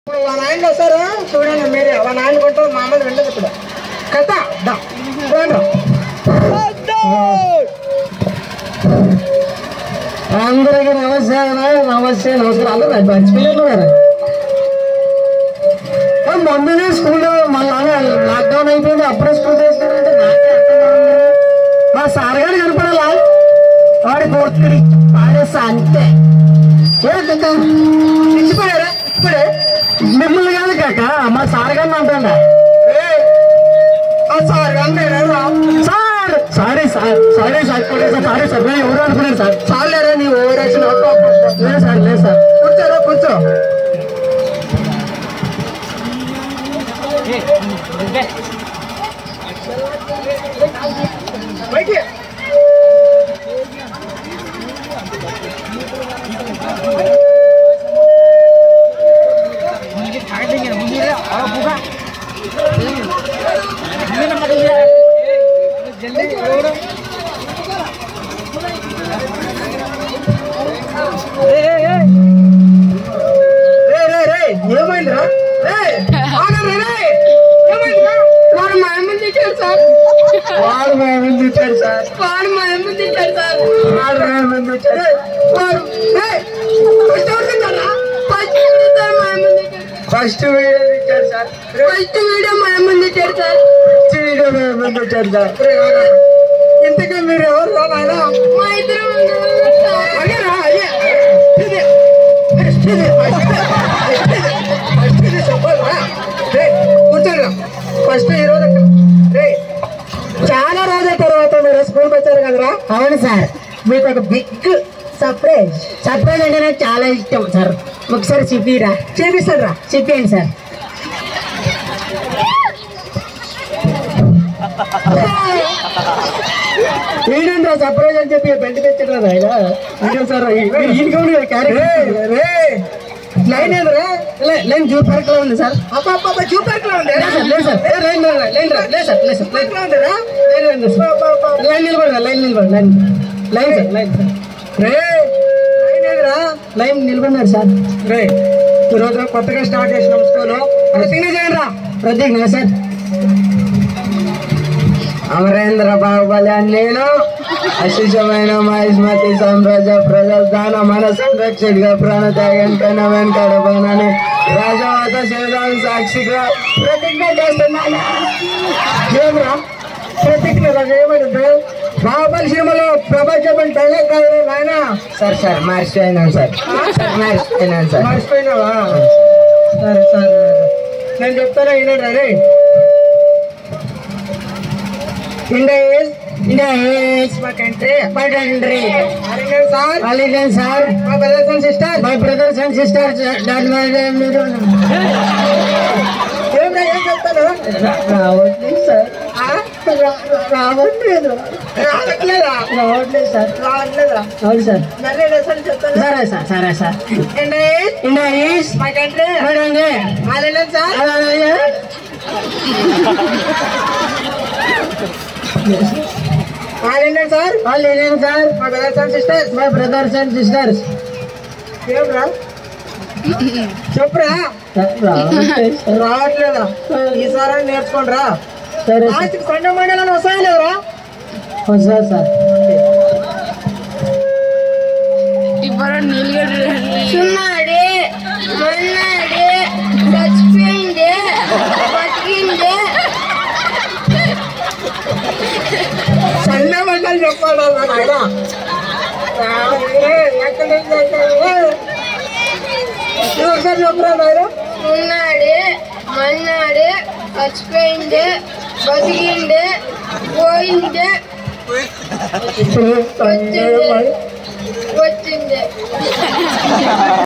ఇప్పుడు వాళ్ళ ఆయన వస్తారు చూడండి మీరే వాళ్ళ ఆయన కొంటారు మామూలు వెళ్ళదు ఇప్పుడు కథ దా రండి. అందరికీ నమస్తే అన్న. నమస్తే నమస్కారం అందరూ నాకు మర్చిపోయారు మరి ఆ, మొన్ననే స్కూల్ మళ్ళీ లాక్డౌన్ అయిపోయింది అప్పుడే స్కూల్ చేస్తున్నారంటే నాకే అర్థం కాదు. మా సార్ గారు కనపడాలా వాడి కోర్టుకి పాడేస్తా అంతే ఏంటంటే ఇచ్చిపోయారా ఇప్పుడే మిమ్మల్ని కాదు కాక మా సార్ గారిని అంటాడా ఏయ్, ఆ సార్ అంతేనా sir sorry sir sorry sir sorry sir నేను ఎవరు అనుకున్నాను సార్ చాలేరా నీ ఓవర్ యాక్షన్ లేదు సార్ లేదు సార్ కూర్చోరా కూర్చో బయటికి. రే రే రే ఏమైందిరా రే ఆగండి రే ఏమైందిరా వాడు మా అమ్మని తిట్టాడు సార్ వాడు మేము తిట్టాడు సార్ వాడు మా అమ్మని తిట్టాడు సార్ వాడు మేము తిట్టాడు వాడు రే ఫస్ట్ ఎవరు తిట్టారా ఫస్ట్ వీడియో సార్ మా అమ్మని తిట్టాడు ఫస్ట్ వీడియో తిట్టాడు సార్ ఫస్ట్ వీడియో మా అమ్మని తిట్టాడు సార్ ఫస్ట్ వీడియో మేము తిట్టాడు సార్ రే ఆగండి. ఇంతకీ మీరు ఎవరు రా నాయనా మా ఇద్దరు అయ్యారా అయ్యా ఇది ఫస్ట్ ఇది ఫస్ట్ ఇది ఫస్ట్ ఇది చెప్పాలా రే కూర్చోరా ఫస్ట్ ఈ రోజు రే చాలా రోజుల తర్వాత మీరు స్కూల్కి వచ్చారు కదరా అవును సార్ మీకు ఒక బిగ్ సర్ప్రైజ్ సర్ప్రైజ్ అంటే నాకు చాలా ఇష్టం సార్ ఒకసారి చెప్పిరా చేపిస్తాను రా చెప్పేయండి సార్ వీడేంద్ర సర్ప్రైజ్ అని చెప్పి బెల్ట్ తెచ్చాడు ఆయన వీడియో సార్ ఈయనకి క్యారెక్టర్ రే లైన్ ఏదిరా లైన్ జూ పార్క్ లో ఉంది సార్ అబ్బా అబ్బా చూపెట్లా ఉంది లేదు సార్ లేదు సార్ ఏ, లైన్ రా, లైన్ రా, లేదు సార్ లేదు సార్ లైన్ ఎట్లా ఉందిరా లైన్ రండి సార్. లైన్ నిలబడరా లైన్ నిలబడి line line sir line sir రే లైన్ ఏదిరా లైన్ నిలబడినారు సార్ రే ఈరోజు కొత్తగా స్టార్ట్ చేసినాం స్కూల్ అక్కడ సిగ్నల్ చేయండి రా ప్రత్యేక నా సార్ అమరేంద్ర బాహుబలి అని నేను అశిషమైన మహిష్మతి సామ్రాజ్య ప్రజల దాన మన సంరక్షకుడిగా ప్రాణత్యాగం పైన వెంకటపైనని రాజవాత శివరాం సాక్షిగా ప్రతిజ్ఞ చేస్తున్నాను ఏమరా ప్రతిజ్ఞ ఏమైంది బాహుబలి సినిమాలో ప్రపంచం డైలాగ్ కాదు నాయన సార్ సార్ మర్చిపోయినాను సార్ మర్చిపోయినాను సార్ మర్చిపోయినావా సరే సరే నేను చెప్తాను వినండి రే India is India is my country. my country. Arrogant sir, Allegiance, sir. my brothers and sisters. My brothers and sisters, that my మీరు ఏం రా, ఏం చెప్తాను రావట్లేదు సార్ ఆ? రా- రావట్లేదు రావట్లేదా రావట్లేదు సార్ రావట్లేదా అవును సార్ నన్ను ఎన్నిసార్లు చెప్తాను సరే సార్ సరే sir India is India is my country. చూడండి Arrogant sir, అలాగే arrogant sir, Allegiance, sir. my brothers and sisters. My brothers and sisters. ఏం రా చెప్పురా రావట్లేదు సార్ రావట్లేదా ఈసారి నేర్చుకోండి రా సరే సార్ లాస్ట్ కొండ మండలం వస్తాయి లేవురా వస్తా సార్ సున్నాడే మొన్నాడే చచ్చిపోయిందే బతికిందే సన్న మండలు చెప్పాలి నాయనా. రావట్లే, ఎక్కడి నుంచి వచ్చావు? నువ్వు ఒకసారి చెప్పురా నాయనా ఉన్నాడే మన్నాడే చచ్చిపోయిందే బతికిందే పోయిందే వచ్చిందే వచ్చిందే